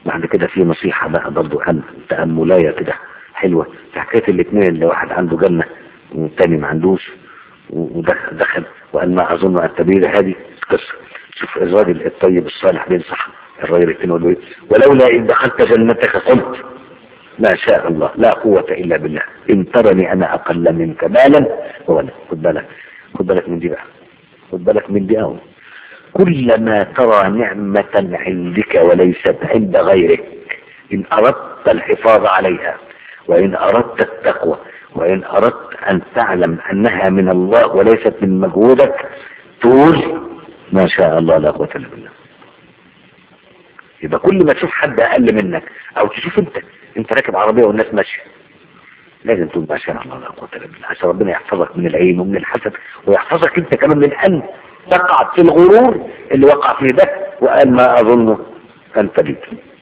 بعد كده في نصيحة بقى برضو عن تأملاية كده حلوة في حكاية الاثنين اللي واحد عنده جنة والتاني ما عندوش ودخل وقال ما أظن أن تبير هذه قصة شوف الراجل الطيب الصالح بينصح الراجل الثاني يقول له ولولا إن دخلت جنتك قلت ما شاء الله لا قوة إلا بالله إن ترني أنا أقل منك مالا ولا خد بالك خد بالك من دي بقى خد بالك من دي أهو كلما ترى نعمة عندك وليست عند غيرك إن أردت الحفاظ عليها وإن أردت التقوى وإن أردت أن تعلم أنها من الله وليست من مجهودك تقول ما شاء الله لا قوة إلا بالله يبقى كل ما تشوف حد أقل منك أو تشوف أنت أنت راكب عربية والناس ماشية لازم تقول ما شاء الله لا قوة إلا بالله عشان ربنا يحفظك من العين ومن الحسد ويحفظك أنت كمان من أن تقع في الغرور اللي وقع فيه ده وقال ما أظنه أن تبيت